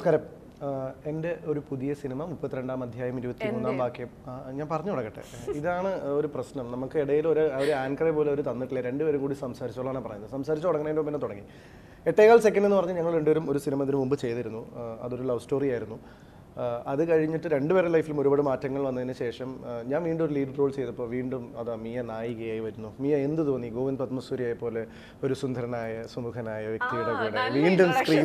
നമസ്കാരം ആഹ് എൻ്റെ ഒരു പുതിയ സിനിമ മുപ്പത്തിരണ്ടാം അധ്യായം ഇരുപത്തി മൂന്നാം വാക്യം ആഹ് ഞാൻ പറഞ്ഞു തുടങ്ങട്ടെ ഇതാണ് ഒരു പ്രശ്നം നമുക്ക് ഇടയിൽ ഒരു ഒരു ആങ്കറെ പോലെ ഒരു തന്നിട്ടില്ല രണ്ടുപേരും കൂടി സംസാരിച്ചോളാണ് പറയുന്നത് സംസാരിച്ച് തുടങ്ങുന്നതിന് മുമ്പ് തന്നെ തുടങ്ങി എട്ടേകാൽ സെക്കൻഡ് എന്ന് പറഞ്ഞ് ഞങ്ങൾ രണ്ടുപേരും ഒരു സിനിമ ഇതിനു മുമ്പ് ചെയ്തിരുന്നു ആഹ് അതൊരു ലവ് സ്റ്റോറി ആയിരുന്നു ആഹ് അത് കഴിഞ്ഞിട്ട് രണ്ടുപേരുടെ ലൈഫിലും ഒരുപാട് മാറ്റങ്ങൾ വന്നതിന് ശേഷം ആഹ് ഞാൻ വീണ്ടും ഒരു ലീഡ് റോൾ ചെയ്തപ്പോൾ വീണ്ടും അതാ മിയ നായികയായി വരുന്നു മിയ എന്ത് തോന്നി ഗോവിന്ദ് പത്മസൂര്യയെ പോലെ ഒരു സുന്ദരനായ സുമുഖനായ വ്യക്തിയുടെ കൂടെ വീണ്ടും സ്ക്രീൻ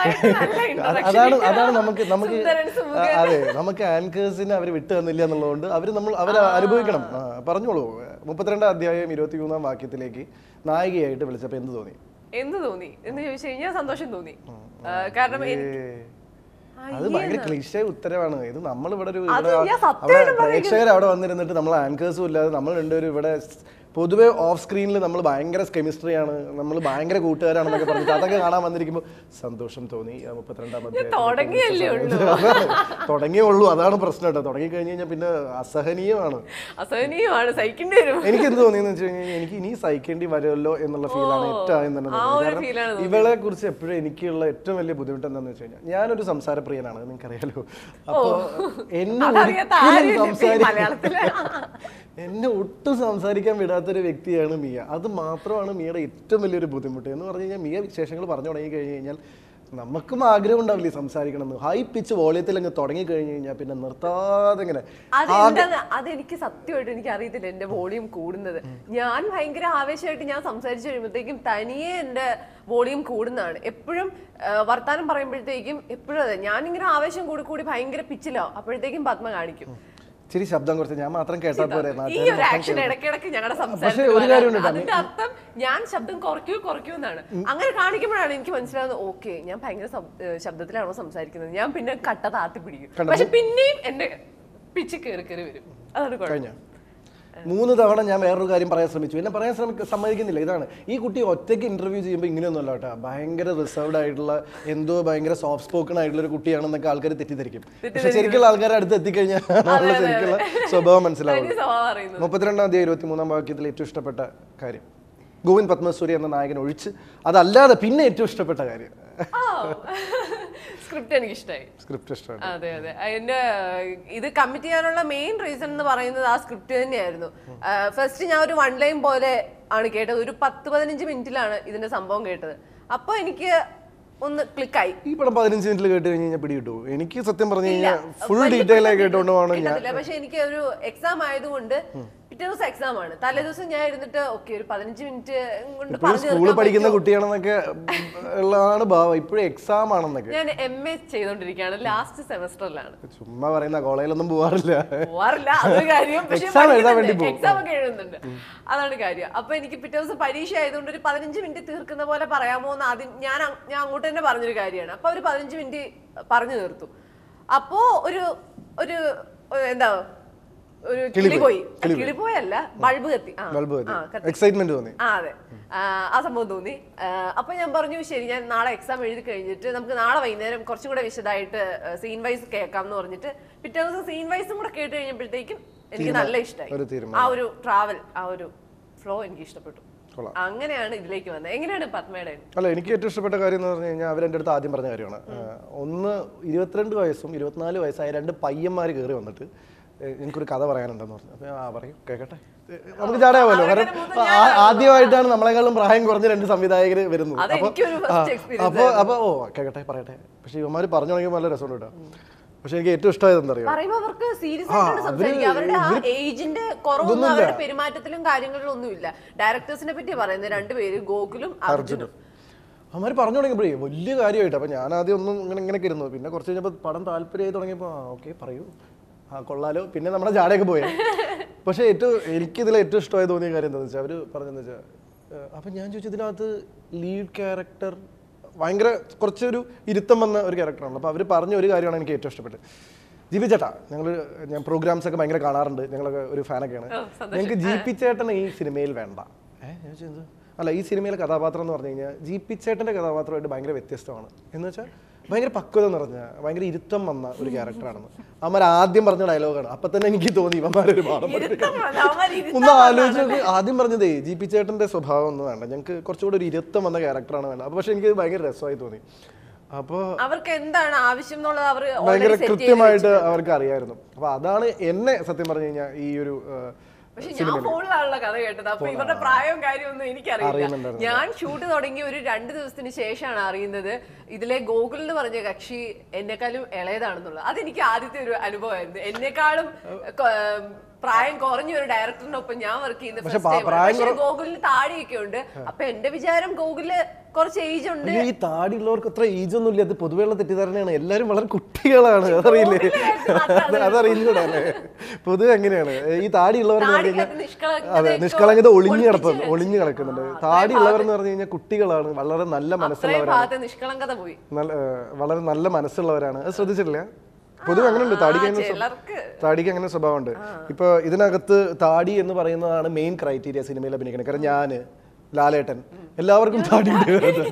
അതാണ് അതാണ് നമുക്ക് നമുക്ക് ആ, അതെ നമുക്ക് ആങ്കേഴ്സിനെ അവർ വിട്ടു തന്നില്ല എന്നുള്ളതുകൊണ്ട് അവർ നമ്മൾ അവർ അനുഭവിക്കണം ആ, പറഞ്ഞോളൂ മുപ്പത്തിരണ്ടാം അധ്യായം ഇരുപത്തി മൂന്നാം വാക്യത്തിലേക്ക് നായികയായിട്ട് വിളിച്ചപ്പോൾ എന്ത് തോന്നി എന്ത് തോന്നി എന്ന് ചോദിച്ചു കഴിഞ്ഞാൽ സന്തോഷം തോന്നി ആ, കാരണം എനി- ഏ, അത് ഭയങ്കര ക്ലിഷ ഉത്തരവാണ് ഇത് നമ്മൾ ഇവിടെ ഒരു അത് ഇവിടെ ഞാൻ അവിടെ പ്രേക്ഷകർ അവിടെ വന്നിരുന്നിട്ട് നമ്മൾ ആങ്കേഴ്സും ഇല്ലാതെ നമ്മൾ രണ്ടുപേരും ഇവിടെ സ് പൊതുവെ ഓഫ് സ്ക്രീനിൽ നമ്മൾ ഭയങ്കര കെമിസ്ട്രിയാണ് നമ്മൾ ഭയങ്കര കൂട്ടുകാരാണെന്നൊക്കെ പറഞ്ഞിട്ട് അതൊക്കെ കാണാൻ വന്നിരിക്കുമ്പോൾ സന്തോഷം തോന്നി ആ മുപ്പത്തിരണ്ടാം അധ്യായം തുടങ്ങിയല്ലേ ഉള്ളൂ തുടങ്ങിയേ ഉള്ളൂ അതാണ് പ്രശ്നം കേട്ടോ തുടങ്ങി കഴിഞ്ഞ് കഴിഞ്ഞാൽ പിന്നെ അസഹനീയമാണ് അസഹനീയമാണ് സഹിക്കേണ്ടി വരും എനിക്ക് എന്ത് തോന്നിയെന്ന് വെച്ച് കഴിഞ്ഞാൽ എനിക്ക് ഇനി സഹിക്കേണ്ടി വരുമല്ലോ എന്നുള്ള ഫീലാണ് ഏറ്റവും ആദ്യം തന്നെ ആ തോന്നിയത് ഒരു കാരണം ഫീലാണ് ഇവളെ കുറിച്ച് എപ്പോഴും എനിക്കുള്ള ഏറ്റവും വലിയ ബുദ്ധിമുട്ട് എന്താണെന്ന് വെച്ച് കഴിഞ്ഞാൽ ഞാനൊരു സംസാരപ്രിയനാണ് നിങ്ങൾക്കറിയാലോ അപ്പോൾ എന്നെ അതറിയാത്ത ഒരിക്കലും ആരുമില്ല ഇപ്പൊ ഈ സംസാരി- മലയാളത്തില്. എന്നെ ഒട്ടും സംസാരിക്കാൻ വിടാത്തൊരു വ്യക്തിയാണ് മിയ അത് മാത്രമാണ് മിയയുടെ ഏറ്റവും വലിയൊരു ബുദ്ധിമുട്ട് എന്ന് പറഞ്ഞു കഴിഞ്ഞാൽ മിയ വിശേഷങ്ങൾ പറഞ്ഞു തുടങ്ങി കഴിഞ്ഞ് കഴിഞ്ഞാൽ നമുക്കും ആഗ്രഹം ഉണ്ടാവില്ലേ സംസാരിക്കണം എന്ന് ഹൈ പിച്ച് വോളിയത്തിൽ അങ്ങ് തുടങ്ങി കഴിഞ്ഞ് കഴിഞ്ഞാൽ പിന്നെ നിർത്താതെ ഇങ്ങനെ അതെന്താന്ന് അതെനിക്ക് സത്യമായിട്ട് എനിക്ക് അറിയത്തില്ല എന്റെ വോളിയം കൂടുന്നത് ഞാൻ ഭയങ്കര ആവേശമായിട്ട് ഞാൻ സംസാരിച്ചു കഴിയുമ്പോഴത്തേക്കും തനിയെ എന്റെ വോളിയം കൂടുന്നതാണ് എപ്പോഴും ആ, വർത്താനം പറയുമ്പോഴത്തേക്കും എപ്പോഴും അതെ ഞാനിങ്ങനെ ആവേശം കൂടി കൂടി ഭയങ്കര പിച്ചിലാവും അപ്പോഴത്തേക്കും പത്മ കാണിക്കും ഇച്ചിരി ശബ്ദം കുറച്ച് ഞാൻ മാത്രം കേട്ടാൽ പോരെ ഈ നാട്ടുകാര് ഒരു ആക്ഷൻ ഇടയ്ക്കിടയ്ക്ക് ഞങ്ങളുടെ പക്ഷേ സംസാരത്തിൽ ഒരു കാര്യമുണ്ട് വരാറുണ്ട്. അതിന്റെ അർത്ഥം ഞാൻ ശബ്ദം കുറയ്ക്കൂ കുറയ്ക്കൂ എന്നാണ് അങ്ങനെ കാണിക്കുമ്പോഴാണ് എനിക്ക് മനസ്സിലാവുന്നത് ഓക്കെ ഞാൻ ഭയങ്കര ശബ്- ഏഹ് ശബ്ദത്തിലാണോ സംസാരിക്കുന്നത് ഞാൻ പിന്നെ കട്ട താത്തി പിടിക്കും പക്ഷെ പിന്നെയും എന്റെ പിച്ച് കയറി കയറി വരും അതാണ് കുഴപ്പം കഴിഞ്ഞ മൂന്ന് തവണ ഞാൻ വേറൊരു കാര്യം പറയാൻ ശ്രമിച്ചു എന്നെ പറയാൻ ശ്രമിക്ക സമ്മതിക്കുന്നില്ല ഇതാണ് ഈ കുട്ടി ഒറ്റയ്ക്ക് ഇന്റർവ്യൂ ചെയ്യുമ്പോൾ ഇങ്ങനെയൊന്നുമല്ല കേട്ടോ ഭയങ്കര റിസർവ്ഡ് ആയിട്ടുള്ള എന്തോ ഭയങ്കര സോഫ്റ്റ് സ്പോക്കൺ ആയിട്ടുള്ള ഒരു കുട്ടിയാണെന്നൊക്കെ ആൾക്കാർ തെറ്റിദ്ധരിക്കും പക്ഷെ ശരിക്കുള്ള ആൾക്കാരെ അടുത്ത് എത്തിക്കഴിഞ്ഞാൽ ആളുടെ ശരിക്കുള്ള സ്വഭാവം മനസ്സിലാവും തനി സ്വഭാവം അറിയുന്നത് മുപ്പത്തിരണ്ടാം തീയതി ഇരുപത്തി മൂന്നാം വാക്യത്തിൽ ഏറ്റവും ഇഷ്ടപ്പെട്ട കാര്യം ഗോവിന്ദ് പത്മസൂരി എന്ന നായകൻ ഒഴിച്ച് അതല്ലാതെ പിന്നെ ഏറ്റവും ഇഷ്ടപ്പെട്ട കാര്യം സ്ക്രിപ്റ്റ് എനിക്ക് ഇഷ്ടമായി സ്ക്രിപ്റ്റ് ഇഷ്ടമാണ് അതെ അതെ അതിന്റെ ഇത് കമ്മിറ്റ് ചെയ്യാനുള്ള മെയിൻ റീസൺ എന്ന് പറയുന്നത് ആ സ്ക്രിപ്റ്റ് തന്നെയായിരുന്നു ഫസ്റ്റ് ഞാൻ ഒരു വൺ ലൈൻ പോലെ ആണ് കേട്ടത് ഒരു പത്ത് പതിനഞ്ച് മിനിറ്റിലാണ് ഇതിന്റെ സംഭവം കേട്ടത് അപ്പൊ എനിക്ക് ഒന്ന് ക്ലിക്കായി ഈ പടം പതിനഞ്ച് മിനിറ്റിൽ കേട്ട് കഴിഞ്ഞ് കഴിഞ്ഞാൽ പിടി കിട്ടുമോ എനിക്ക് സത്യം പറഞ്ഞു കഴിഞ്ഞാൽ ഫുൾ ഡീറ്റെയിൽ ആയി കേട്ടുകൊണ്ട് പോകണം ഞാൻ കിട്ടത്തില്ല പക്ഷെ എനിക്ക് ഒരു എക്സാം ആയതുകൊണ്ട് പിറ്റേ ദിവസം എക്സാം ആണ് തലേ ദിവസം ഞാൻ ഇരുന്നിട്ട് ഓക്കെ ഒരു പതിനഞ്ച് മിനിറ്റ് കൊണ്ട് ഇപ്പോഴും പറഞ്ഞു സ്കൂളിൽ തീർക്കാൻ പഠിക്കുന്ന പറ്റുമോ? കുട്ടിയാണെന്നൊക്കെ ഉള്ളതാണ് ഭാവം ഇപ്പോഴും എക്സാം ആണെന്നൊക്കെ ഞാൻ എം എ ചെയ്തോണ്ടിരിക്കുകയാണ് ലാസ്റ്റ് സെമസ്റ്ററിലാണ് ചുമ്മാ പറയുന്ന കോളേജിലൊന്നും പോവാറില്ല പോവാറില്ല അതൊരു കാര്യം പക്ഷെ Exam എഴുതാൻ വേണ്ടി പോകും. എക്സാം ഒക്കെ എഴുതുന്നുണ്ട് അതാണ് കാര്യം അപ്പൊ എനിക്ക് പിറ്റേ ദിവസം പരീക്ഷ ആയതുകൊണ്ട് ഒരു പതിനഞ്ച് മിനിറ്റ് തീർക്കുന്ന പോലെ പറയാമോ എന്ന് ആദ്യം ഞാൻ അങ്- ഞാൻ അങ്ങോട്ട് തന്നെ പറഞ്ഞൊരു കാര്യമാണ് അപ്പൊ ഒരു പതിനഞ്ച് മിനിറ്റ് പറഞ്ഞു തീർത്തു അപ്പോ ഒരു ഒരു ഒരു എന്താ ഒരു കിളി പോയി കിളി പോയല്ല ബൾബ് കത്തി ആ, ബൾബ് ആ, കത്തി. എക്സൈറ്റ്മെന്റ് തോന്നി ആ അതെ ആ, ആ സംഭവം തോന്നി ആ, അപ്പൊ ഞാൻ പറഞ്ഞു ശരി ഞാൻ നാളെ എക്സാം എഴുതി കഴിഞ്ഞിട്ട് നമുക്ക് നാളെ വൈകുന്നേരം കുറച്ചും കൂടെ വിശദമായിട്ട് സീൻ വൈസ് കേൾക്കാം എന്ന് പറഞ്ഞിട്ട് പിറ്റേ ദിവസം സീൻ വൈസും കൂടെ കേട്ട് കഴിഞ്ഞപ്പോഴത്തേക്കും എനിക്ക് നല്ല ഇഷ്ടമായി ഒരു തീരുമാനം. ആ ഒരു ട്രാവൽ ആ ഒരു ഫ്ലോ എനിക്ക് ഇഷ്ടപ്പെട്ടു കൊള്ളാം. അങ്ങനെയാണ് ഇതിലേക്ക് വന്നത് എങ്ങനെയാണ് പത്മയുടെ അല്ല എനിക്ക് ഏറ്റവും ഇഷ്ടപ്പെട്ട കാര്യം എന്ന് പറഞ്ഞു കഴിഞ്ഞാൽ അവർ എൻ്റെ അടുത്ത് ആദ്യം പറഞ്ഞ കാര്യമാണ് ആ, ഒന്ന് ഇരുപത്തിരണ്ട് വയസ്സും ഇരുപത്തിനാല് വയസ്സായ രണ്ട് പയ്യന്മാർ കയറി വന്നിട്ട് ഏ, എനിക്കൊരു കഥ പറയാനുണ്ടെന്ന് പറഞ്ഞു അപ്പോൾ ആ പറയും കേൾക്കട്ടെ ഏ, നമുക്ക് ചാടാമല്ലോ കാരണം ആ- ആദ്യമായിട്ടാണ് നമ്മളെക്കാളും പ്രായം കുറഞ്ഞ രണ്ട് സംവിധായകർ വരുന്നത് അത് അപ്പോൾ എനിക്കൊരു first experience അപ്പോൾ അപ്പോൾ ഓ കേൾക്കട്ടെ പറയട്ടെ പക്ഷേ ഇവന്മാർ പറഞ്ഞു തുടങ്ങിയപ്പോൾ നല്ല രസമുണ്ട് കേട്ടോ പക്ഷേ എനിക്ക് ഏറ്റവും ഇഷ്ടമായത് എന്താ അറിയോ പറയുമ്പോ അവർക്ക് സീരിയസ് ആയിട്ടാണ് സംസാരിക്കുക അവരുടെ ആ ഏജിന്റെ കുറവൊന്നും അവരുടെ പെരുമാറ്റത്തിലും കാര്യങ്ങളിലും ഒന്നുമില്ല ഡയറക്ടേഴ്സിനെ പറ്റി പറയുന്നത് രണ്ടുപേര് ഗോകുലും അർജുനും അവന്മാർ പറഞ്ഞു തുടങ്ങിയപ്പോഴേ വലിയ കാര്യമായിട്ട് അപ്പം ഞാൻ ആദ്യം ഒന്നും ഇങ്ങനെ ഇങ്ങനെയൊക്കെ ഇരുന്നു പിന്നെ കുറച്ച് കഴിഞ്ഞപ്പോൾ പടം താല്പര്യമായി തുടങ്ങിയപ്പോൾ ആ ഓക്കെ പറയൂ ആ കൊള്ളാലോ പിന്നെ നമ്മുടെ ജാടയൊക്കെ പോയി പക്ഷേ ഏറ്റവും എനിക്കിതിൽ ഏറ്റവും ഇഷ്ടമായി തോന്നിയ കാര്യം എന്താണെന്ന് വെച്ചാൽ അവർ പറഞ്ഞതെന്ന് വെച്ചാൽ അപ്പം ഞാൻ ചോദിച്ചു ഇതിനകത്ത് ലീഡ് ക്യാരക്ടർ ഭയങ്കര കുറച്ചൊരു ഇരുത്തം വന്ന ഒരു ക്യാരക്ടറാണ് അപ്പോൾ അവർ പറഞ്ഞ ഒരു കാര്യമാണ് എനിക്ക് ഏറ്റവും ഇഷ്ടപ്പെട്ടത് ജി പി ചേട്ടാ ഞങ്ങൾ ഞാൻ പ്രോഗ്രാംസ് ഒക്കെ ഭയങ്കര കാണാറുണ്ട് ഞങ്ങളൊക്കെ ഒരു ഫാനൊക്കെയാണ് ഞങ്ങൾക്ക് ജി പി ചേട്ടൻ ഈ സിനിമയിൽ വേണ്ട ഏഹ് ഞാൻ ചോദിച്ചത് അല്ല ഈ സിനിമയിലെ കഥാപാത്രം എന്ന് പറഞ്ഞു കഴിഞ്ഞാൽ ജി പി ചേട്ടൻ്റെ കഥാപാത്രമായിട്ട് ഭയങ്കര വ്യത്യസ്തമാണ് എന്ന് വെച്ചാൽ ഭയങ്കര പക്വത നിറഞ്ഞ ഭയങ്കര ഇരുത്തം വന്ന ഒരു ക്യാരക്ടറാണെന്ന് അവന്മാർ ആദ്യം പറഞ്ഞ ഡയലോഗാണ് അപ്പൊ തന്നെ എനിക്ക് തോന്നി ഇവന്മാരൊരു പാഠം പഠിപ്പിക്കണം അവന്മാര് ഇരുത്തം ഒന്ന് ആലോചിച്ച് നോക്ക്. ആദ്യം പറഞ്ഞതേ ജി പി ചേട്ടന്റെ സ്വഭാവം ഒന്നും വേണ്ട ഞങ്ങൾക്ക് കുറച്ചുകൂടി ഒരു ഇരുത്തം വന്ന ക്യാരക്ടറാണ് വേണ്ടത് അപ്പോൾ പക്ഷേ എനിക്ക് ഭയങ്കര രസമായി തോന്നി അപ്പോൾ അവർക്ക് എന്താണ് ആവശ്യം എന്നുള്ളത് അവർ ഭയങ്കര ഓൾറെഡി സെറ്റ് ചെയ്ത് കൃത്യമായിട്ട് അവർക്ക് അറിയായിരുന്നു അപ്പൊ അതാണ് എന്നെ സത്യം പറഞ്ഞു കഴിഞ്ഞാൽ ഈ ഒരു ആ, പക്ഷെ ഞാൻ ഫോണിലാണല്ലോ കഥ കേട്ടത് അപ്പൊ ഇവരുടെ പ്രായവും കാര്യമൊന്നും എനിക്കറിയില്ല അറിയുന്നുണ്ടായിരുന്നില്ല. ഞാൻ ഷൂട്ട് തുടങ്ങി ഒരു രണ്ട് ദിവസത്തിന് ശേഷമാണ് അറിയുന്നത് ഇതിലെ ഗോകുൽ എന്ന് പറഞ്ഞ കക്ഷി എന്നെക്കാളും ഇളയതാണെന്നുള്ളത് അതെനിക്ക് ആദ്യത്തെ ഒരു അനുഭവമായിരുന്നു എന്നെക്കാളും കൊ- പ്രായം കുറഞ്ഞ ഒരു ഡയറക്ടറിനൊപ്പം ഞാൻ വർക്ക് ചെയ്യുന്ന പക്ഷെ first പാ- time ആണ്. പ്രായം പക്ഷെ ഗോകുലിന് താടിയൊക്കെ ഉണ്ട് അപ്പൊ എന്റെ വിചാരം ഗോകുല് കുറച്ച് ഏജ് ഉണ്ട് അയ്യോ, ഈ താടി ഉള്ളവർക്ക് അത്ര ഏജ് ഒന്നും ഇല്ല അത് പൊതുവെയുള്ള തെറ്റിദ്ധാരണയാണ് എല്ലാരും വളരെ കുട്ടികളാണ് അതറിയില്ലേ അത് അതറിയില്ലൂടെ അല്ലേ പൊതുവെ എങ്ങനെയാണ് ഈ താടി ഉള്ളവർ എന്ന് പറഞ്ഞു കഴിഞ്ഞാൽ താടിക്കകത്ത് നിഷ്കളങ്കത അതെ ഒക്കെ നിഷ്കളങ്കത ഒളിഞ്ഞു കിടപ്പ് ഒളിപ്പിച്ച് ഒളിഞ്ഞു കിടക്കുന്നുണ്ട് താടി ഉള്ളവർ എന്ന് പറഞ്ഞു കഴിഞ്ഞാൽ കുട്ടികളാണ് വളരെ നല്ല അത്രയും മനസ്സുള്ളവരാണ് ഭാഗത്ത് നിഷ്കളങ്കത പോയി നല്ല ഏഹ്, വളരെ നല്ല മനസ്സുള്ളവരാണ് അത് ശ്രദ്ധിച്ചിട്ടില്ല പൊതുവെ അങ്ങനെയുണ്ട് താടിക്ക് അങ്ങനെ സ്വ- ചിലർക്ക് താടിക്ക് അങ്ങനെ സ്വഭാവമുണ്ട് ഇപ്പൊ ഇതിനകത്ത് താടി എന്ന് പറയുന്നതാണ് മെയിൻ ക്രൈറ്റീരിയ സിനിമയിൽ അഭിനയിക്കുന്നത് കാരണം ഞാന് ലാലേട്ടൻ എല്ലാവർക്കും താടിയുണ്ട്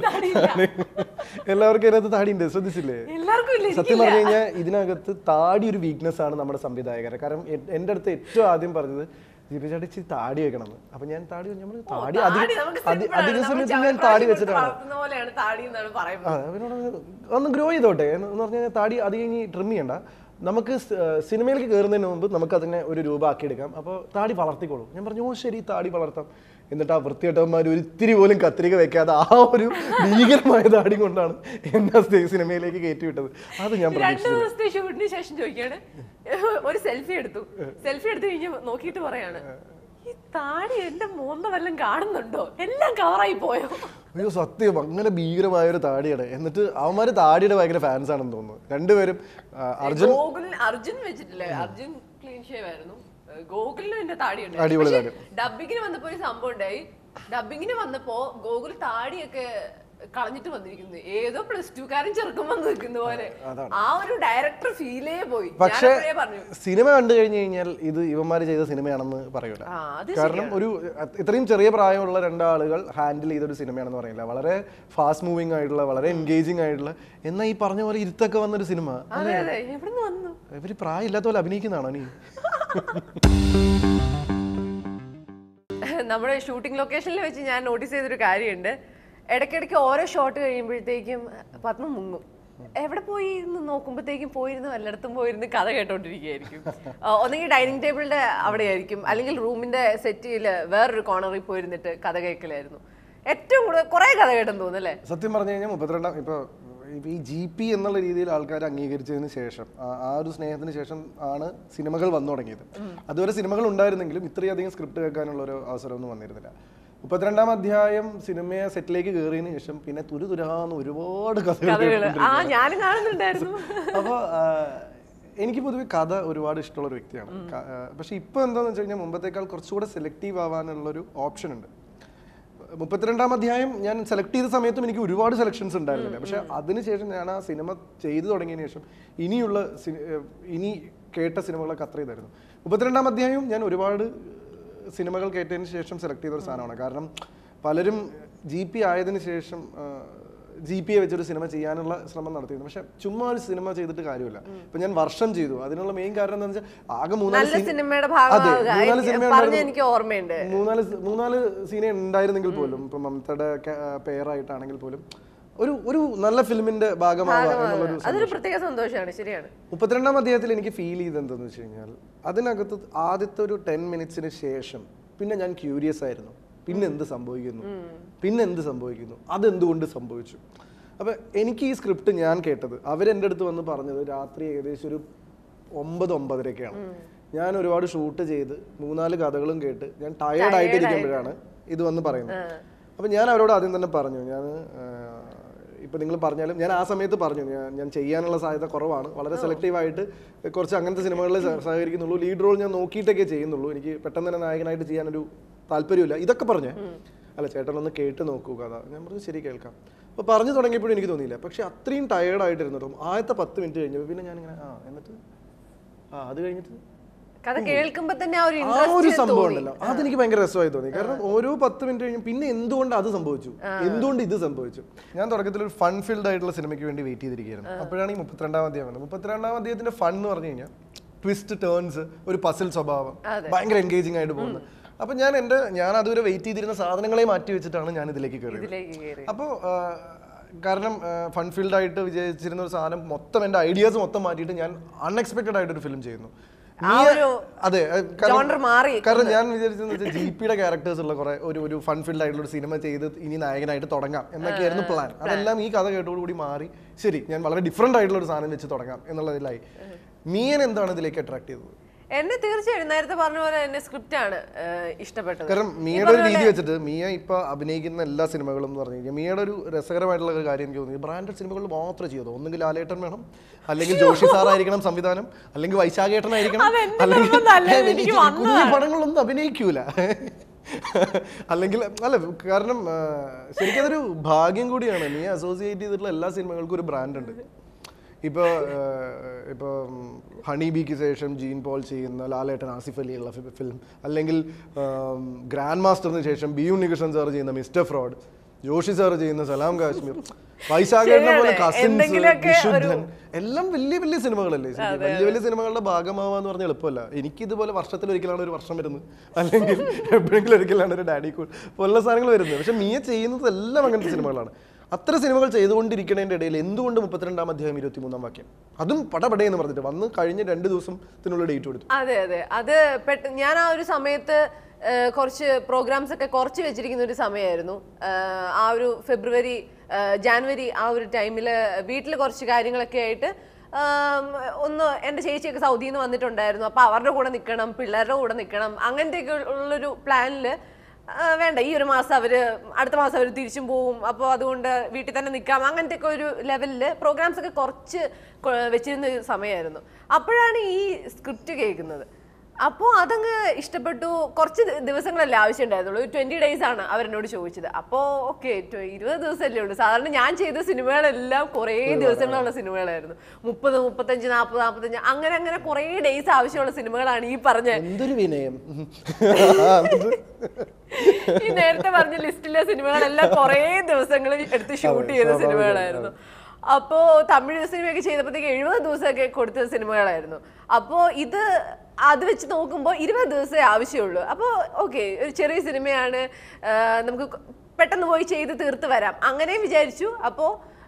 എല്ലാവർക്കും ഇതിനകത്ത് താടിയുണ്ട് ശ്രദ്ധിച്ചില്ലേ എല്ലാവർക്കും ഇല്ല സത്യം പറഞ്ഞു കഴിഞ്ഞാൽ ഇതിനകത്ത് താടി ഒരു വീക്ക്നെസ് ആണ് നമ്മുടെ സംവിധായകരെ കാരണം എ- എൻ്റെ അടുത്ത് ഏറ്റവും ആദ്യം പറഞ്ഞത് ദീപ ചേട്ടാ ഇച്ചിരി താടി വെക്കണം എന്ന് അപ്പൊ ഞാൻ താടി നമ്മൾ താടി താടി അധികം നമുക്ക് അധി- simple ആണ്. അധിക നമ്മൾ സമയത്ത് ഞാൻ ചവരപ്രാശം താടി കൊടുത്ത് വെച്ചിട്ടാണ് വളർത്തുന്ന പോലെയാണ് താടി എന്നാണ് പറയുന്നത് ആ, അവരോട് ഒന്ന് ഗ്രോ ചെയ്തോട്ടെ എന്ന് എന്ന് പറഞ്ഞു കഴിഞ്ഞാൽ താടി അത് കഴിഞ്ഞ് ട്രിം ചെയ്യണ്ട നമുക്ക് സ്- ഏർ സിനിമയിലേക്ക് കയറുന്നതിന് മുമ്പ് നമുക്ക് അതിനെ ഒരു രൂപമാക്കി എടുക്കാം അപ്പോൾ താടി വളർത്തിക്കോളൂ ഞാൻ പറഞ്ഞു ഓ ശരി താടി വളർത്താം എന്നിട്ട് ആ വൃത്തികെട്ടവന്മാർ ഒരു ഇത്തിരി പോലും കത്രിക വെക്കാതെ ആ ഒരു ഭീകരമായ താടി കൊണ്ടാണ് എന്നെ സ്റ്റേ- സിനിമയിലേക്ക് കയറ്റി വിട്ടത് അത് ഞാൻ രണ്ട് പ്രതീക്ഷിച്ചു ദിവസത്തെ ഷൂട്ടിന് ശേഷം ചോദിക്കാണ് ഒരു സെൽഫി എടുത്തു സെൽഫി എടുത്തു കഴിഞ്ഞ് നോക്കിയിട്ട് പറയാണ് ഈ താടി എന്റെ മോന്ത വല്ലതും കാണുന്നുണ്ടോ എല്ലാം കവറായി പോയോ അയ്യോ സത്യം അങ്ങനെ ഭീകരമായ ഒരു താടിയാണ് എന്നിട്ട് അവന്മാര് താടിയുടെ ഭയങ്കര ഫാൻസ് ആണെന്ന് തോന്നുന്നു രണ്ടുപേരും ആ, അർജുൻ ഗോകുലിൻ അർജുൻ വെച്ചിട്ടില്ലേ അർജുൻ ക്ലീൻ ഷേവ് ആയിരുന്നു ഏഹ് ഗോകുലിനും എന്റെ താടി അടിപൊളി ഉണ്ട് ഡബിങ്ങിന് വന്നപ്പോ ഒരു സംഭവം ഉണ്ടായി ഡബിങ്ങിന് വന്നപ്പോ ഗോകുൽ താടിയൊക്കെ കളഞ്ഞിട്ട് വന്നിരിക്കുന്നു ഏതോ പ്ലസ് ടു കാരൻ ചെറുക്കം വന്ന് നിൽക്കുന്ന പോലെ ആ ഒരു ഡയറക്ടർ ഫീലേ പോയി പക്ഷേ ഞാനപ്പോഴേ പറഞ്ഞു സിനിമ കണ്ടു കഴിഞ്ഞു കഴിഞ്ഞാൽ ഇത് ഇവന്മാര് ചെയ്ത സിനിമയാണെന്ന് പറയൂല ആ അത് കാരണം ഒരു അ- ഇത്രയും ചെറിയ പ്രായമുള്ള രണ്ടാളുകൾ ഹാൻഡിൽ ചെയ്തൊരു സിനിമയാണെന്ന് പറയില്ല വളരെ ഫാസ്റ്റ് മൂവിങ് ആയിട്ടുള്ള വളരെ എൻഗേജിങ് ആയിട്ടുള്ള എന്നാൽ ഈ പറഞ്ഞ പോലെ ഇരുത്തൊക്കെ വന്നൊരു സിനിമ അതെ അതെ എവിടുന്ന് വന്നു ഇവര് പ്രായമില്ലാത്ത പോലെ അഭിനയിക്കുന്നതാണോ നീ നമ്മുടെ ഷൂട്ടിംഗ് ലൊക്കേഷനിൽ വെച്ച് ഞാൻ നോട്ടീസ് ചെയ്തൊരു കാര്യമുണ്ട് ഇടയ്ക്കിടയ്ക്ക് ഓരോ ഷോട്ട് കഴിയുമ്പോഴത്തേക്കും പത്മ മുങ്ങും എവിടെ പോയി എന്ന് നോക്കുമ്പോഴത്തേക്കും പോയിരുന്ന് വല്ലയിടത്തും പോയിരുന്ന് കഥ കേട്ടോണ്ടിരിക്കുകയായിരിക്കും ആ, ഒന്നെങ്കിൽ ഡൈനിങ് ടേബിളിന്റെ അവിടെ ആയിരിക്കും അല്ലെങ്കിൽ റൂമിന്റെ സെറ്റിൽ വേറൊരു കോർണറിൽ പോയിരുന്നിട്ട് കഥ കേൾക്കലായിരുന്നു ഏറ്റവും കൂടുതൽ കുറെ കഥ കേട്ടെന്ന് തോന്നുന്നു അല്ലേ സത്യം പറഞ്ഞു കഴിഞ്ഞാൽ മുപ്പത്തിരണ്ടാം ഇപ്പോൾ ഈ ജി പി എന്നുള്ള രീതിയിൽ ആൾക്കാർ അംഗീകരിച്ചതിന് ശേഷം ആ- ആ ഒരു സ്നേഹത്തിന് ശേഷം ആണ് സിനിമകൾ വന്നു തുടങ്ങിയത് അതുവരെ സിനിമകൾ ഉണ്ടായിരുന്നെങ്കിലും ഇത്രയധികം സ്ക്രിപ്റ്റ് കേൾക്കാനുള്ള ഒരു അവസരമൊന്നും വന്നിരുന്നില്ല മുപ്പത്തിരണ്ടാം അധ്യായം സിനിമയെ സെറ്റിലേക്ക് കയറിയതിന് ശേഷം പിന്നെ തുരുതുരാന്ന് ഒരുപാട് കഥകൾ കഥകള് ആ ഞാനും കാണുന്നുണ്ടായിരുന്നു അപ്പോൾ എനിക്ക് പൊതുവെ കഥ ഒരുപാട് ഇഷ്ടമുള്ള ഒരു വ്യക്തിയാണ് ക- ആ, പക്ഷെ ഇപ്പോൾ എന്താണെന്ന് വെച്ച് കഴിഞ്ഞാൽ മുമ്പത്തേക്കാൾ കുറച്ചുകൂടെ സെലക്റ്റീവ് ആവാനുള്ളൊരു ഓപ്ഷൻ ഉണ്ട് മുപ്പത്തിരണ്ടാം അധ്യായം ഞാൻ സെലക്ട് ചെയ്ത സമയത്തും എനിക്ക് ഒരുപാട് സെലക്ഷൻസ് ഉണ്ടായിരുന്നില്ല പക്ഷെ അതിനുശേഷം ഞാൻ ആ സിനിമ ചെയ്തു തുടങ്ങിയതിന് ശേഷം ഇനിയുള്ള സി- ഏഹ് ഇനി കേട്ട സിനിമകളൊക്കെ അത്ര ഇതായിരുന്നു മുപ്പത്തിരണ്ടാം അധ്യായം ഞാൻ ഒരുപാട് സിനിമകൾ കേട്ടതിന് ശേഷം സെലക്ട് ചെയ്ത ഒരു സാധനമാണ് കാരണം പലരും ജി പി ആയതിനു ശേഷം ജി പി എ വെച്ചൊരു സിനിമ ചെയ്യാനുള്ള ശ്രമം നടത്തിയിരുന്നു പക്ഷെ ചുമ്മാ ഒരു സിനിമ ചെയ്തിട്ട് കാര്യമില്ല ഇപ്പൊ ഞാൻ വർഷം ചെയ്തു അതിനുള്ള മെയിൻ കാരണം എന്താണെന്ന് വെച്ചാൽ ആകെ മൂന്നാല് നല്ല scene- സിനിമയുടെ അതെ, ഭാഗമാവുക മൂന്നാല് എനിക്ക് സിനിമ പറഞ്ഞ ഉണ്ടായിരുന്നു. എനിക്ക് ഓർമ്മയുണ്ട് മൂന്നാല് സ- മൂന്നാല് സീനെ ഉണ്ടായിരുന്നെങ്കിൽ പോലും ഇപ്പൊ മമതയുടെ പേരായിട്ടാണെങ്കിൽ പോലും ഒരു ഒരു നല്ല ഫിലിമിന്റെ ഭാഗമാവുക എന്നുള്ളൊരു അതൊരു പ്രത്യേക സന്തോഷമാണ് ശരിയാണ് മുപ്പത്തിരണ്ടാം അധ്യായത്തിൽ എനിക്ക് ഫീൽ ചെയ്ത് എന്താന്ന് വെച്ച് കഴിഞ്ഞാൽ അതിനകത്ത് ആദ്യത്തെ ഒരു ടെൻ മിനിറ്റ്സിന് ശേഷം പിന്നെ ഞാൻ ക്യൂരിയസ് ആയിരുന്നു പിന്നെ എന്ത് സംഭവിക്കുന്നു പിന്നെ എന്ത് സംഭവിക്കുന്നു അതെന്തുകൊണ്ട് സംഭവിച്ചു അപ്പൊ എനിക്ക് ഈ സ്ക്രിപ്റ്റ് ഞാൻ കേട്ടത് അവരെൻ്റെ അടുത്ത് വന്ന് പറഞ്ഞത് രാത്രി ഏകദേശം ഒരു ഒമ്പത് ഒമ്പതരയൊക്കെയാണ് ഞാൻ ഒരുപാട് ഷൂട്ട് ചെയ്ത് മൂന്നാല് കഥകളും കേട്ട് ഞാൻ ടയേർഡ് ആയിട്ടിരിക്കുമ്പോഴാണ് ഇത് വന്ന് പറയുന്നത് അപ്പൊ ഞാൻ അവരോട് ആദ്യം തന്നെ പറഞ്ഞു ഞാൻ ഇപ്പൊ നിങ്ങൾ പറഞ്ഞാലും ഞാൻ ആ സമയത്ത് പറഞ്ഞു ഞാൻ ഞാൻ ചെയ്യാനുള്ള സാധ്യത കുറവാണ് വളരെ സെലക്റ്റീവ് ആയിട്ട് കുറച്ച് അങ്ങനത്തെ സിനിമകളിൽ സഹ- സഹകരിക്കുന്നുള്ളൂ ലീഡ് റോൾ ഞാൻ നോക്കിയിട്ടൊക്കെ ചെയ്യുന്നുള്ളൂ എനിക്ക് പെട്ടെന്ന് തന്നെ നായകനായിട്ട് ചെയ്യാനൊരു താല്പര്യമില്ല ഇതൊക്കെ പറഞ്ഞേ അല്ല ചേട്ടൻ ഒന്ന് കേട്ട് നോക്കൂ കഥ ഞാൻ പറഞ്ഞു ശരി കേൾക്കാം അപ്പോൾ പറഞ്ഞു തുടങ്ങിയപ്പോഴും എനിക്ക് തോന്നിയില്ല പക്ഷെ അത്രയും ടയേർഡ് ആയിട്ടിരുന്നിട്ടും ആദ്യത്തെ പത്ത് മിനിറ്റ് കഴിഞ്ഞപ്പോൾ പിന്നെ ഞാനിങ്ങനെ ആ എന്നിട്ട് ആ അത് കഴിഞ്ഞിട്ട് കഥ കേൾക്കുമ്പോ തന്നെ ആ ഒരു ആ ഒരു ഇൻട്രസ്റ്റ് സംഭവം ഉണ്ടല്ലോ അതെനിക്ക് ഭയങ്കര രസമായി തോന്നി കാരണം ഓരോ പത്ത് മിനിറ്റ് കഴിഞ്ഞ് പിന്നെ എന്തുകൊണ്ട് അത് സംഭവിച്ചു എന്തുകൊണ്ട് ഇത് സംഭവിച്ചു ഞാൻ തുടക്കത്തിൽ ഒരു ഫൺ ഫീൽഡ് ആയിട്ടുള്ള സിനിമയ്ക്ക് വേണ്ടി വെയിറ്റ് ചെയ്തിരിക്കുകയായിരുന്നു അപ്പോഴാണ് ഈ മുപ്പത്തിരണ്ടാം അധ്യായം വന്നത് മുപ്പത്തിരണ്ടാം അധ്യായത്തിന്റെ ഫൺ എന്ന് പറഞ്ഞു കഴിഞ്ഞാൽ ട്വിസ്റ്റ് ടേൺസ് ഒരു പസിൽ സ്വഭാവം ഭയങ്കര എൻഗേജിങ് ആയിട്ട് പോകുന്നത് അപ്പൊ ഞാൻ എന്റെ ഞാൻ അതുവരെ വെയിറ്റ് ചെയ്തിരുന്ന സാധനങ്ങളെ മാറ്റി വെച്ചിട്ടാണ് ഞാൻ ഇതിലേക്ക് കയറിയത് ഇതിലേക്ക് കയറി അപ്പോൾ കാരണം ഫൺഫീൽഡ് ആയിട്ട് വിജയിച്ചിരുന്ന ഒരു സാധനം മൊത്തം എൻ്റെ ഐഡിയാസ് മൊത്തം മാറ്റിയിട്ട് ഞാൻ അൺഎക്സ്പെക്ടഡ് ആയിട്ട് ഒരു ഫിലിം ചെയ്യുന്നു ആ മിയ- ഒരു അതെ ഏഹ്, കാരണം- genre മാറി. കാരണം ഞാൻ വിചാരിച്ചത് ജി പിയുടെ ക്യാരക്ടേഴ്സ് ഉള്ള കുറെ ഒരു ഒരു ഫൺഫീൽഡ് ആയിട്ടുള്ള ഒരു സിനിമ ചെയ്ത് ഇനി നായകനായിട്ട് തുടങ്ങാം എന്നൊക്കെയായിരുന്നു പ്ലാൻ അതെല്ലാം ഈ കഥ കേട്ടോടുകൂടി മാറി ശരി ഞാൻ വളരെ ഡിഫറെന്റ് ആയിട്ടുള്ള ഒരു സാധനം വെച്ച് തുടങ്ങാം എന്നുള്ളതിലായി മീൻ എന്താണ് ഇതിലേക്ക് അട്രാക്ട് ചെയ്തത് എന്നെ തീർച്ചയായും നേരത്തെ പറഞ്ഞ പോലെ എന്നെ സ്ക്രിപ്റ്റ് ആണ് ഏഹ്, ഇഷ്ടപ്പെട്ടത് കാരണം മിയയുടെ ഒരു രീതി വെച്ചിട്ട് മിയ ഇപ്പൊ അഭിനയിക്കുന്ന എല്ലാ സിനിമകളും എന്ന് പറഞ്ഞു കഴിഞ്ഞാൽ മിയയുടെ ഒരു രസകരമായിട്ടുള്ള ഒരു കാര്യം എനിക്ക് തോന്നി ബ്രാൻഡഡ് സിനിമകളിൽ മാത്രമേ ചെയ്തു ഒന്നുകിൽ ലാലേട്ടൻ വേണം അല്ലെങ്കിൽ ജോഷി സാർ ആയിരിക്കണം സംവിധാനം അല്ലെങ്കിൽ വൈശാഖേട്ടനായിരിക്കണം അതെന്റെ അല്ലെങ്കിൽ നിർബന്ധമല്ല, ഏ, എനിക്ക് എനിക്ക് കുഞ്ഞു പടങ്ങളൊന്നും അഭിനയിക്കൂല അല്ലെങ്കിൽ അല്ല കാരണം ആ, ശരിക്കും അതൊരു ഭാഗ്യം കൂടിയാണ് നീ അസോസിയേറ്റ് ചെയ്തിട്ടുള്ള എല്ലാ സിനിമകൾക്കും ഒരു ബ്രാൻഡ് ഉണ്ട് ഇപ്പോൾ ഇപ്പോൾ ഹണി ബീക്ക് ശേഷം ജീൻ പോൾ ചെയ്യുന്ന ലാലേട്ടൻ ആസിഫ് അലി ഉള്ള ഫിലിം അല്ലെങ്കിൽ ഗ്രാൻഡ് മാസ്റ്ററിന് ശേഷം ബി ഉണ്ണികൃഷ്ണൻ സാർ ചെയ്യുന്ന മിസ്റ്റർ ഫ്രോഡ് ജോഷി സാർ ചെയ്യുന്ന സലാം കാശ്മീർ വൈശാഖേട്ടനെ പോലെ ശരിയാണ്. കസിൻസ് എന്തെങ്കിലുമൊക്കെ വിശുദ്ധൻ എല്ലാം വലിയ വലിയ സിനിമകളല്ലേ ശരിക്കും? വലിയ വലിയ സിനിമകളുടെ ഭാഗമാവാന്ന് പറഞ്ഞാൽ എളുപ്പമല്ല എനിക്ക് ഇതുപോലെ വർഷത്തിൽ ഒരിക്കലാണ് ഒരു വർഷം വരുന്നത് അല്ലെങ്കിൽ എപ്പോഴെങ്കിലും ഒരിക്കലാണ് ഒരു ഡാഡി കൂൾ പോലുള്ള സാധനങ്ങൾ വരുന്നത് പക്ഷെ മിയ ചെയ്യുന്നത് എല്ലാം അങ്ങനത്തെ സിനിമകളാണ് അത്ര സിനിമകൾ ചെയ്തുകൊണ്ടിരിക്കുന്നതിൻ്റെ ഇടയിൽ എന്തുകൊണ്ട് മുപ്പത്തിരണ്ടാം അധ്യായം ഇരുപത്തിമൂന്നാം വാക്യം അതും പടപടേ എന്ന് പറഞ്ഞിട്ട് വന്ന് കഴിഞ്ഞ രണ്ട് ദിവസത്തിനുള്ള ഡേറ്റ് കൊടുത്തു അതെ അതെ അത് പെട്ട ഞാൻ ആ ഒരു സമയത്ത് ഏഹ്, കുറച്ച് പ്രോഗ്രാംസ് ഒക്കെ കുറച്ച് വെച്ചിരിക്കുന്ന ഒരു സമയമായിരുന്നു ഏഹ്, ആ ഒരു ഫെബ്രുവരി ഏഹ്, ജാനുവരി ആ ഒരു ടൈമിൽ വീട്ടിൽ കുറച്ച് കാര്യങ്ങളൊക്കെ ആയിട്ട് ആം, ഒന്ന് എൻ്റെ ചേച്ചിയൊക്കെ സൗദിയിൽ നിന്ന് വന്നിട്ടുണ്ടായിരുന്നു അപ്പോൾ അവരുടെ കൂടെ നിൽക്കണം പിള്ളേരുടെ കൂടെ നിൽക്കണം അങ്ങനത്തെയൊക്കെ ഉള്ളൊരു പ്ലാനിൽ വേണ്ട ഈ ഒരു മാസം അവർ അടുത്ത മാസം അവർ തിരിച്ചും പോവും അപ്പോൾ അതുകൊണ്ട് വീട്ടിൽ തന്നെ നിൽക്കാം അങ്ങനത്തെ ഒക്കെ ഒരു ലെവലിൽ പ്രോഗ്രാംസ് ഒക്കെ കുറച്ച് കൊ- വെച്ചിരുന്ന ഒരു സമയമായിരുന്നു അപ്പോഴാണ് ഈ സ്ക്രിപ്റ്റ് കേൾക്കുന്നത് അപ്പോൾ അതങ്ങ് ഇഷ്ടപ്പെട്ടു കുറച്ച് ദി- ദിവസങ്ങളല്ലേ ആവശ്യമുണ്ടായിരുന്നുള്ളൂ ഒരു ട്വൻറ്റി ഡേയ്സ് ആണ് അവരെന്നോട് ചോദിച്ചത് അപ്പോൾ ഓക്കെ ഇരുപത് ദിവസമല്ലേ ഉള്ളൂ സാധാരണ ഞാൻ ചെയ്ത സിനിമകളെല്ലാം കുറേ ദിവസങ്ങളുള്ള സിനിമകളായിരുന്നു മുപ്പത് മുപ്പത്തഞ്ച് നാൽപ്പത് നാൽപ്പത്തഞ്ച് അങ്ങനെ അങ്ങനെ കുറേ ഡേയ്സ് ആവശ്യമുള്ള സിനിമകളാണ് ഈ പറഞ്ഞ എന്തൊരു വിനയം ഈ നേരത്തെ പറഞ്ഞ ലിസ്റ്റിലെ സിനിമകളെല്ലാം കുറേ ദിവസങ്ങൾ എടുത്ത് ഷൂട്ട് ചെയ്ത സിനിമകളായിരുന്നു അപ്പോ തമിഴ് സിനിമയൊക്കെ ചെയ്തപ്പോഴത്തേക്ക് എഴുപത് ദിവസമൊക്കെ കൊടുത്ത സിനിമകളായിരുന്നു അപ്പോൾ ഇത് അത് വെച്ച് നോക്കുമ്പോൾ ഇരുപത് ദിവസമേ ആവശ്യമുള്ളൂ അപ്പോൾ ഓക്കെ ഒരു ചെറിയ സിനിമയാണ് ആ, നമുക്ക് കൊ- പെട്ടെന്ന് പോയി ചെയ്ത് തീർത്ത് വരാം അങ്ങനെ വിചാരിച്ചു അപ്പോൾ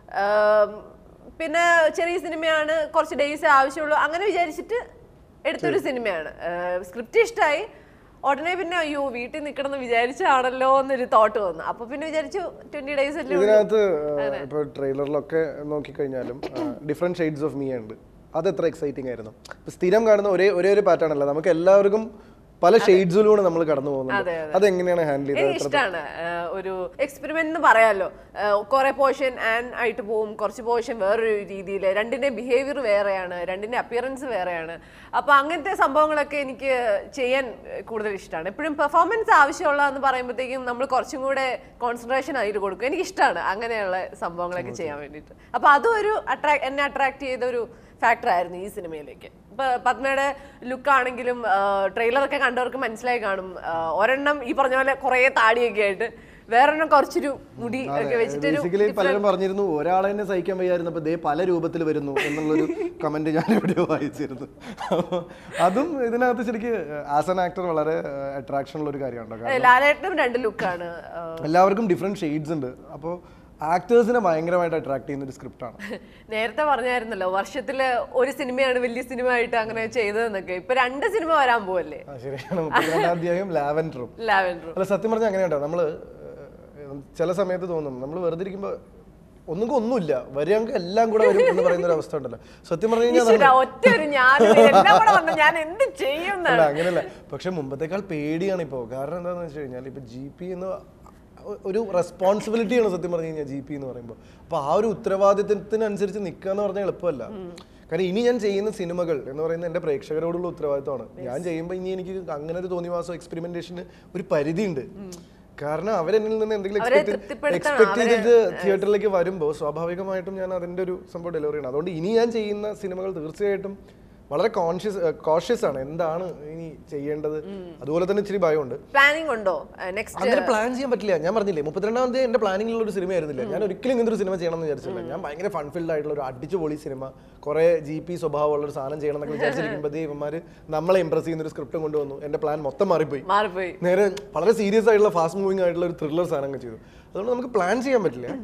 പിന്നെ ചെറിയ സിനിമയാണ് കുറച്ച് ഡേയ്സ് ആവശ്യമുള്ളൂ അങ്ങനെ വിചാരിച്ചിട്ട് എടുത്തൊരു സിനിമയാണ് സ്ക്രിപ്റ്റ് ഇഷ്ടമായി ഉടനെ പിന്നെ അയ്യോ വീട്ടിൽ നിൽക്കണം എന്ന് വിചാരിച്ചാണല്ലോ എന്നൊരു തോട്ട് വന്നു അപ്പൊ പിന്നെ വിചാരിച്ചു ട്വന്റി ഡേയ്സ് അല്ലേ ഉള്ളൂ. ഇതിനകത്ത് ഇപ്പോൾ ട്രെയിലറിലൊക്കെ നോക്കിക്കഴിഞ്ഞാലും ഡിഫറെൻറ്റ് ഷെയ്ഡ്സ് ഓഫ് മീ ഉണ്ട് അത് എത്ര എക്സൈറ്റിംഗ് ആയിരുന്നു ഇപ്പൊ സ്ഥിരം കാണുന്ന ഒരേ ഒരേ ഒരു പാറ്റേൺ അല്ല നമുക്ക് എല്ലാവർക്കും പല ഷെയ്ഡ്സിലൂടെ നമ്മൾ കടന്നു പോകുന്നുണ്ട് അതെ, അതെങ്ങനെയാണ് ഹാൻഡിൽ ചെയ്തത് എനിക്ക് ഇഷ്ടമാണ് ഒരു എക്സ്പെരിമെന്റ് എന്ന് പറയാമല്ലോ കുറെ പോർഷൻ ആൻ ആയിട്ട് പോവും കുറച്ച് പോർഷൻ വേറൊരു രീതിയിൽ രണ്ടിന്റെ ബിഹേവിയർ വേറെയാണ് രണ്ടിന്റെ അപ്പിയറൻസ് വേറെയാണ് അപ്പൊ അങ്ങനത്തെ സംഭവങ്ങളൊക്കെ എനിക്ക് ചെയ്യാൻ ഏഹ്, കൂടുതൽ ഇഷ്ടമാണ് എപ്പോഴും പെർഫോമൻസ് ആവശ്യമുള്ള എന്ന് പറയുമ്പോഴത്തേക്കും നമ്മൾ കുറച്ചും കൂടെ കോൺസെൻട്രേഷൻ ആയിട്ട് കൊടുക്കും എനിക്ക് ഇഷ്ടമാണ് അങ്ങനെയുള്ള സംഭവങ്ങളൊക്കെ ചെയ്യാൻ വേണ്ടിയിട്ട് അപ്പൊ അതും ഒരു അട്രാക്ട് എന്നെ അട്രാക്ട് ചെയ്ത ഒരു ഫാക്ടർ ആയിരുന്നു ഈ സിനിമയിലേക്ക് ഇപ്പൊ പത്മയുടെ ലുക്ക് ആണെങ്കിലും ട്രെയിലറൊക്കെ കണ്ടവർക്ക് മനസ്സിലായി കാണും ആ, ഒരെണ്ണം ഈ പറഞ്ഞ പോലെ കുറേ താടിയൊക്കെ ആയിട്ട് വേറൊരെണ്ണം കുറച്ചൊരു മുടി ഒക്കെ വെച്ചിട്ടൊരു ബേസിക്കലി പലരും പറഞ്ഞിരുന്നു ഒരാളെ തന്നെ സഹിക്കാൻ വയ്യായിരുന്നപ്പോൾ ദേ പല രൂപത്തിൽ വരുന്നു എന്നുള്ളൊരു കമന്റ് ഞാൻ ഇവിടെ വായിച്ചിരുന്നു അപ്പോൾ അതും ഇതിനകത്ത് ശരിക്കും ആസ് ആൻ ആക്ടർ വളരെ അട്രാക്ഷൻ ഉള്ള ഒരു കാര്യമാണ് കാരണം ലാലേട്ടനും രണ്ട് ലുക്കാണ് എല്ലാവർക്കും ഡിഫറെന്റ് ഷെയ്ഡ്സ് ഉണ്ട് അപ്പോൾ ആക്ടേഴ്സിനെ ഭയങ്കരമായിട്ട് അട്രാക്ട് ചെയ്യുന്ന ഒരു സ്ക്രിപ്റ്റാണ് നേരത്തെ പറഞ്ഞായിരുന്നല്ലോ വർഷത്തില് ഒരു സിനിമയാണ് വലിയ സിനിമ ആയിട്ട് അങ്ങനെ ചെയ്തതെന്നൊക്കെ ഇപ്പൊ രണ്ട് സിനിമ വരാൻ പോവല്ലേ ആ ശരിയാണ് മുപ്പത്തിരണ്ടാം അധ്യായം ലാവൻഡറും ലാവൻഡർ അല്ല സത്യം പറഞ്ഞാൽ അങ്ങനെയുണ്ടോ നമ്മൾ ചില സമയത്ത് തോന്നും നമ്മൾ വെറുതെ ഇരിക്കുമ്പോൾ ഒന്നുകിൽ ഒന്നുമില്ല വരികയാണെങ്കിൽ എല്ലാം കൂടെ വരും എന്ന് പറയുന്ന ഒരു അവസ്ഥ ഉണ്ടല്ലോ സത്യം പറഞ്ഞു കഴിഞ്ഞാൽ ഈശ്വരാ, ഒറ്റ ഒരു ഞാൻ എല്ലാം കൂടെ വന്ന് ഞാൻ എന്ത് ചെയ്യും അല്ല അങ്ങനെയല്ല പക്ഷെ മുമ്പത്തേക്കാൾ പേടിയാണ് ഇപ്പോൾ കാരണം എന്താണെന്ന് വെച്ച് കഴിഞ്ഞാൽ ഇപ്പൊ ജി പി എന്ന് ഒരു റെസ്പോൺസിബിലിറ്റിയാണ് സത്യം പറഞ്ഞു കഴിഞ്ഞാൽ ജി പി എന്ന് പറയുമ്പോൾ അപ്പൊ ആ ഒരു ഉത്തരവാദിത്തത്തിനനുസരിച്ച് നിൽക്കുക എന്ന് പറഞ്ഞാൽ എളുപ്പമല്ല കാരണം ഇനി ഞാൻ ചെയ്യുന്ന സിനിമകൾ എന്ന് പറയുന്നത് എൻ്റെ പ്രേക്ഷകരോടുള്ള ഉത്തരവാദിത്തമാണ് ഞാൻ ചെയ്യുമ്പോൾ ഇനി എനിക്ക് അങ്ങനെ ഒരു തോന്നിവാസം എക്സ്പെരിമെന്റേഷന് ഒരു പരിധിയുണ്ട് കാരണം അവരെന്നിൽ നിന്ന് എന്തെങ്കിലും അവരെ എക്സ്പെക്ട് തൃപ്തിപ്പെടുത്തണം, എക്സ്പെക്ട് ചെയ്തിട്ട് തിയേറ്ററിലേക്ക് വരുമ്പോൾ സ്വാഭാവികമായിട്ടും ഞാൻ അതിന്റെ ഒരു സംഭവം ഡെലിവറി ചെയ്യണം അതുകൊണ്ട് ഇനി ഞാൻ ചെയ്യുന്ന സിനിമകൾ തീർച്ചയായിട്ടും വളരെ കോൺഷ്യസ് കോഷ്യസ് ആണ് എന്താണ് ഇനി ചെയ്യേണ്ടത് അതുപോലെ തന്നെ ഇച്ചിരി ഭയമുണ്ട് പ്ലാനിങ് ഉണ്ടോ നെക്സ്റ്റ് അങ്ങനെ പ്ലാൻ ചെയ്യാൻ പറ്റില്ല ഞാൻ പറഞ്ഞില്ലേ മുപ്പത്തിരണ്ടാം തീയതി എന്റെ പ്ലാനിങ്ങിലുള്ള ഒരു സിനിമ ആയിരുന്നില്ല ഞാൻ ഒരിക്കലും ഇങ്ങനത്തെ ഒരു സിനിമ ചെയ്യണം എന്ന് വിചാരിച്ചില്ല ഞാൻ ഭയങ്കര ഫൺഫിൽഡ് ആയിട്ടുള്ള ഒരു അടിച്ചു പൊളി സിനിമ കുറെ ജി പി സ്വഭാവമുള്ള ഒരു സാധനം ചെയ്യണം എന്നൊക്കെ വിചാരിച്ചിരിക്കുമ്പോൾ ഇവന്മാര് നമ്മളെ ഇംപ്രസ് ചെയ്യുന്ന ഒരു സ്ക്രിപ്റ്റ് കൊണ്ടുവന്നു എന്റെ പ്ലാൻ മൊത്തം മാറിപ്പോയി മാറിപ്പോയി നേരെ വളരെ സീരിയസ് ആയിട്ടുള്ള ഫാസ്റ്റ് മൂവിങ് ആയിട്ടുള്ള ഒരു ത്രില്ലർ സാധനം അങ്ങ് ചെയ്തു അതുകൊണ്ട് നമുക്ക് പ്ലാൻ ചെയ്യാൻ പറ്റില്ല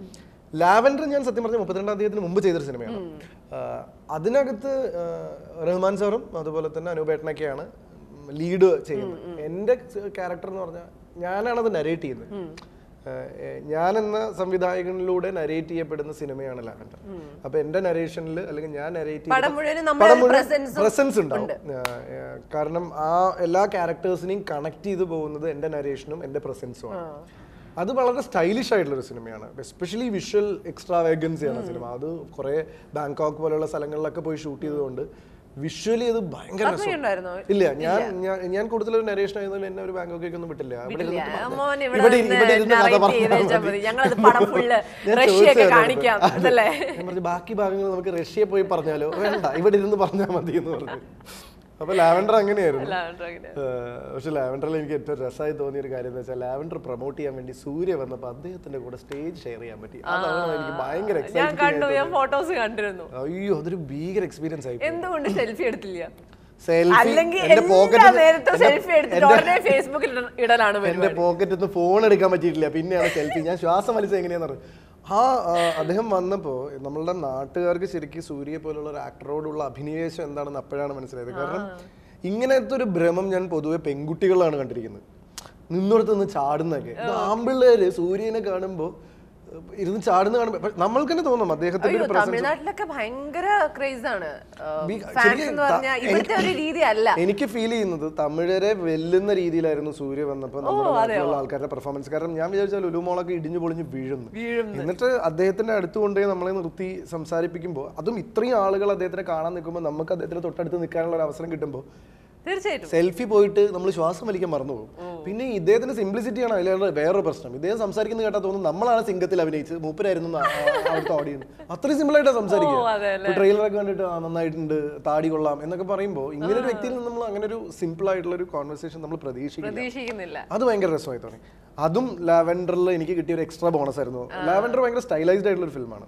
ലാവൻഡർ ഞാൻ സത്യം പറഞ്ഞ മുപ്പത്തിരണ്ടാം തീയതിന് മുമ്പ് ചെയ്തൊരു സിനിമയാണ് ആ, അതിനകത്ത് ആ, റഹ്മാൻ സാറും അതുപോലെ തന്നെ അനൂപേട്ടനൊക്കെയാണ് ലീഡ് ചെയ്യുന്നത് എൻ്റെ ക്യാരക്ടർ എന്ന് പറഞ്ഞാൽ ഞാനാണത് നരേറ്റ് ചെയ്യുന്നത് ആ, ഏ, ഞാൻ എന്ന സംവിധായകനിലൂടെ നരേറ്റ് ചെയ്യപ്പെടുന്ന സിനിമയാണ് ലാവൻഡർ അപ്പൊ എന്റെ നരേഷനിൽ അല്ലെങ്കിൽ ഞാൻ നരേറ്റ് പടം മുഴുവനും നമ്മുടെ ഒരു presence ഉം പ്രസൻസ് ഉണ്ടാവും ആ, ആ, കാരണം ആ എല്ലാ ക്യാരക്ടേഴ്സിനെയും കണക്ട് ചെയ്ത് പോകുന്നത് എൻ്റെ നരേഷനും എൻ്റെ പ്രസൻസുമാണ് അത് വളരെ സ്റ്റൈലിഷ് ആയിട്ടുള്ള ഒരു സിനിമയാണ് എസ്പെഷ്യലി വിഷ്വൽ എക്സ്ട്രാ വേഗൻസി ആണ് സിനിമ അത് കുറെ ബാങ്കോക്ക് പോലെയുള്ള സ്ഥലങ്ങളിലൊക്കെ പോയി ഷൂട്ട് ചെയ്തുകൊണ്ട് വിഷ്വലി അത് ഭയങ്കര രസം ഉണ്ടായിരുന്നോ ഇല്ല ഞാൻ ഞാൻ- ഞാൻ കൂടുതൽ ഒരു നരേഷൻ ആയതുകൊണ്ട് എന്നെ ഒരു ബാങ്കോക്കേക്ക് ഒന്നും വിട്ടില്ല ഇവിടെ ഇല്ല, ഇരുന്നിട്ട് പറഞ്ഞാ- മോൻ ഇവിടെ ഇവിടെ ഇരുന്ന് ഇവിടെ ഇരുന്ന് കഥ narrate പറഞ്ഞാൽ ചെയ്ത് വെച്ചാ മതി. മതി. ഞങ്ങളത് പടം ഫുള്ള് ഞാൻ റഷ്യയൊക്കെ ചോദിച്ചതാ കാണിക്കാം അതെ. അതല്ലേ ഞാൻ പറഞ്ഞു ബാക്കി ഭാഗങ്ങൾ നമുക്ക് റഷ്യ പോയി പറഞ്ഞാലോ വേണ്ട ഇവിടെ ഇരുന്ന് പറഞ്ഞാൽ മതി എന്ന് പറഞ്ഞു അപ്പൊ ലാവൻഡർ അങ്ങനെയായിരുന്നു എല്ലാവരും അങ്ങനെ. ഏഹ് പക്ഷെ ലാവൻഡറിൽ എനിക്ക് ഏറ്റവും രസമായി തോന്നിയ ഒരു കാര്യം എന്ന് വെച്ചാൽ ലാവൻഡർ പ്രൊമോട്ട് ചെയ്യാൻ വേണ്ടി സൂര്യ വന്നപ്പോൾ അദ്ദേഹത്തിന്റെ കൂടെ സ്റ്റേജ് ഷെയർ ചെയ്യാൻ പറ്റി അതാണ് എനിക്ക് ഭയങ്കര ഞാൻ എക്സൈറ്റിംഗ് കണ്ടു ഞാൻ ഫോട്ടോസ് കണ്ടിരുന്നു അയ്യോ അതൊരു ഭീകര എക്സ്പീരിയൻസ് ആയി എന്തുകൊണ്ട് സെൽഫി എടുത്തില്ല സെൽഫി അല്ലെങ്കിൽ എന്റെ എല്ലാ പോക്കറ്റിൽ നേരത്തും സെൽഫി എടുത്തിട്ട് ഉടനെ ഫേസ്ബുക്കിൽ ഇട- ഇടലാണ് എന്റെ പരിപാടി പോക്കറ്റിൽ നിന്ന് ഫോൺ എടുക്കാൻ പറ്റിയിട്ടില്ല പിന്നെയാണ് സെൽഫി ഞാൻ ശ്വാസം വലിച്ചത് എങ്ങനെയാന്ന് അറിയാം ആ ആ, അദ്ദേഹം വന്നപ്പോൾ നമ്മളുടെ നാട്ടുകാർക്ക് ശരിക്കും സൂര്യയെ പോലുള്ള ഒരു ആക്ടറോടുള്ള അഭിനിവേശം എന്താണെന്ന് അപ്പോഴാണ് മനസ്സിലായത് കാരണം ഇങ്ങനത്തെ ഒരു ഭ്രമം ഞാൻ പൊതുവെ പെൺകുട്ടികളാണ് കണ്ടിരിക്കുന്നത് നിന്നിടത്ത് നിന്ന് ചാടുന്നൊക്കെ ഇത് ആമ്പിള്ളേര് സൂര്യനെ കാണുമ്പോൾ ഇരുന്ന് ചാടുന്ന കാണുമ്പോൾ നമ്മൾക്ക് തന്നെ തോന്നും അദ്ദേഹത്തിന്റെ അയ്യോ ഒരു പ്രസൻസ് തമിഴ്നാട്ടിലൊക്കെ ഭയങ്കര ക്രേസ് ആണ് ബി- ഫാൻസ് ശരിക്കും എന്ന് ത- പറഞ്ഞാൽ ഇവിടുത്തെ ഒരു രീതി അല്ല എനിക്ക് ഫീൽ ചെയ്യുന്നത് തമിഴരെ വെല്ലുന്ന രീതിയിലായിരുന്നു സൂര്യ വന്നപ്പോൾ നമ്മുടെ നാട്ടിലുള്ള ആൾക്കാരുടെ പെർഫോമൻസ് കാരണം ഞാൻ വിചാരിച്ചാൽ ലുലുമോളൊക്കെ ഇടിഞ്ഞു പൊളിഞ്ഞ് വീഴുന്നു എന്നിട്ട് അദ്ദേഹത്തിന്റെ അടുത്ത് കൊണ്ടുപോയി നമ്മളെ നിർത്തി സംസാരിപ്പിക്കുമ്പോൾ അതും ഇത്രയും ആളുകൾ അദ്ദേഹത്തിനെ കാണാൻ നിൽക്കുമ്പോൾ നമുക്ക് അദ്ദേഹത്തിന് തൊട്ടടുത്ത് നിൽക്കാനുള്ള ഒരു അവസരം കിട്ടുമ്പോൾ തീർച്ചയായിട്ടും സെൽഫി പോയിട്ട് നമ്മൾ ശ്വാസം വലിക്കാൻ മറന്നു പോകും പിന്നെ ഇദ്ദേഹത്തിന്റെ സിംപ്ലിസിറ്റിയാണ് അതിലുള്ള വേറൊരു പ്രശ്നം ഇദ്ദേഹം സംസാരിക്കുന്നത് കേട്ടാൽ തോന്നുന്നു നമ്മളാണ് സിംഗത്തിൽ അഭിനയിച്ചത് മൂപ്പരായിരുന്നു ന്ന് ആ- ആ- അവിടുത്തെ ഓഡിയൻസ് അത്രയും സിമ്പിൾ ആയിട്ടാണ് സംസാരിക്കുക അതെ ഇപ്പൊ ട്രെയിലറൊക്കെ കണ്ടിട്ട് ആ നന്നായിട്ടുണ്ട് താടി കൊള്ളാം എന്നൊക്കെ പറയുമ്പോൾ ഇങ്ങനെ ഒരു വ്യക്തിയിൽ നിന്ന് നമ്മൾ അങ്ങനെ ഒരു സിമ്പിൾ ആയിട്ടുള്ള ഒരു കോൺവെർസേഷൻ നമ്മൾ പ്രതീക്ഷിക്കില്ല പ്രതീക്ഷിക്കുന്നില്ല അത് ഭയങ്കര രസമായി തോന്നി അതും ലാവൻഡറിൽ എനിക്ക് കിട്ടിയ ഒരു എക്സ്ട്രാ ബോണസ് ആയിരുന്നു ലാവൻഡർ ഭയങ്കര സ്റ്റൈലൈസ്ഡ് ആയിട്ടുള്ള ഒരു ഫിലിമാണ്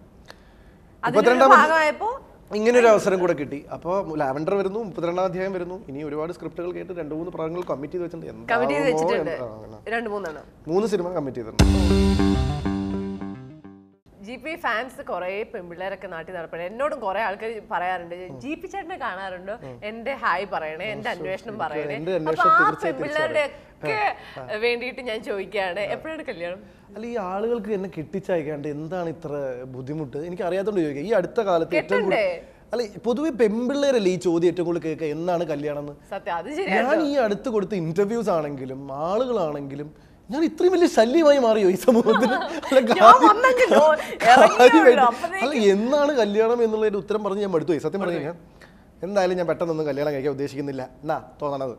അതിന്റെ ഭാഗമായപ്പോ ഇങ്ങനെ ഒരു അവസരം കൂടെ കിട്ടി അപ്പോൾ ലാവൻഡർ വരുന്നു മുപ്പത്തിരണ്ടാം അധ്യായം വരുന്നു ഇനി ഒരുപാട് സ്ക്രിപ്റ്റുകൾ കേട്ട് രണ്ട് മൂന്ന് പ്രായങ്ങൾ കമ്മിറ്റ് ചെയ്ത് വെച്ചിട്ടുണ്ട് കമ്മിറ്റ് ചെയ്ത് എന്താവുമോ വെച്ചിട്ടുണ്ട് എന്ന്- ആ, അങ്ങനെ. രണ്ട് മൂന്നെണ്ണം മൂന്ന് സിനിമ കമ്മിറ്റ് ചെയ്തിട്ടുണ്ട് ജി പി ഫാൻസ് കുറെ പെൺപിള്ളേരൊക്കെ നാട്ടിൽ നടപ്പണേ എന്നോടും കുറെ ആൾക്കാർ പറയാറുണ്ട് ജി പി ചേട്ടനെ കാണാറുണ്ടോ എന്റെ ഹായ് പറയണേ എന്റെ അന്വേഷണം പറയണേ എന്റെ അപ്പൊ അന്വേഷണം ആ തീർച്ചയായും പെൺപിള്ളേരുടെ ഒക്കെ വേണ്ടിയിട്ട് ഞാൻ ചോദിക്കുകയാണ് എപ്പോഴാണ് കല്യാണം അല്ല ഈ ആളുകൾക്ക് എന്നെ കെട്ടിച്ചയക്കാണ്ട് എന്താണ് ഇത്ര ബുദ്ധിമുട്ട് എനിക്ക് അറിയാത്തോണ്ട് ചോദിക്കാം ഈ അടുത്ത കാലത്ത് ഏറ്റവും കൂടുതൽ കെട്ടണ്ടേ? അല്ല പൊതുവെ പെമ്പിള്ളേരല്ലേ ഈ ചോദ്യം ഏറ്റവും കൂടുതൽ കേൾക്കുക എന്നാണ് കല്യാണം എന്ന് സത്യം അത് ശരി ഞാൻ ഈ അടുത്ത് കൊടുത്ത ഇന്റർവ്യൂസ് ആണെങ്കിലും ആളുകളാണെങ്കിലും ഞാൻ ഇത്രയും വലിയ ശല്യമായി മാറിയോ ഈ സമൂഹത്തിന് അല്ല ഞാൻ കാര്യം- വന്നെങ്കിലോ, ഇറങ്ങിയേ കാര്യമായിട്ട്. ഉള്ളൂ. അപ്പത്തേക്ക് അല്ല എന്നാണ് കല്യാണം എന്നുള്ളതിന്റെ ഉത്തരം പറഞ്ഞ് ഞാൻ മടുത്തു പോയി സത്യം പറഞ്ഞു കഴിഞ്ഞാൽ എന്തായാലും ഞാൻ പെട്ടെന്നൊന്നും കല്യാണം കഴിക്കാൻ ഉദ്ദേശിക്കുന്നില്ല എന്നാ തോന്നണത്